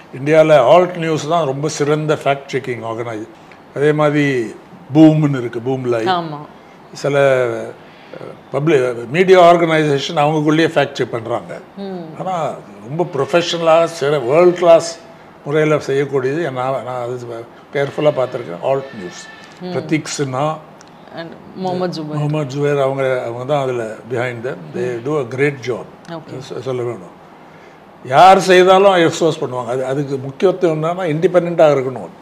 இந்தியாவில் alt news தான் ரொம்ப சிறந்த ஃபேக்ட் செக்கிங் ஆர்கனைஸ் அதே மாதிரி பூம்னு இருக்குது பூம் லைவ் ஆமா சில பப்ளிக் மீடியா ஆர்கனைசேஷன் அவங்களுக்குள்ளேயே ஃபேக்ட் செக் பண்ணுறாங்க ஆனால் ரொம்ப ப்ரொஃபஷனலாக சிற வேர்ல்ட் கிளாஸ் முறையில் செய்யக்கூடியது நான் நான் அது கேர்ஃபுல்லாக பார்த்துருக்கேன் Alt News Pratik Sinha and Mohammed Zubair Mohammed Zubair அவங்க அவங்க தான் அதில் behind them they do a great job Okay. சொல்ல வேணும் யார் செய்தாலும் எக்ஸ்போஸ் பண்ணுவாங்க அது அதுக்கு முக்கியத்துவம் என்னன்னா இண்டிபெண்ட்டாக இருக்கணும்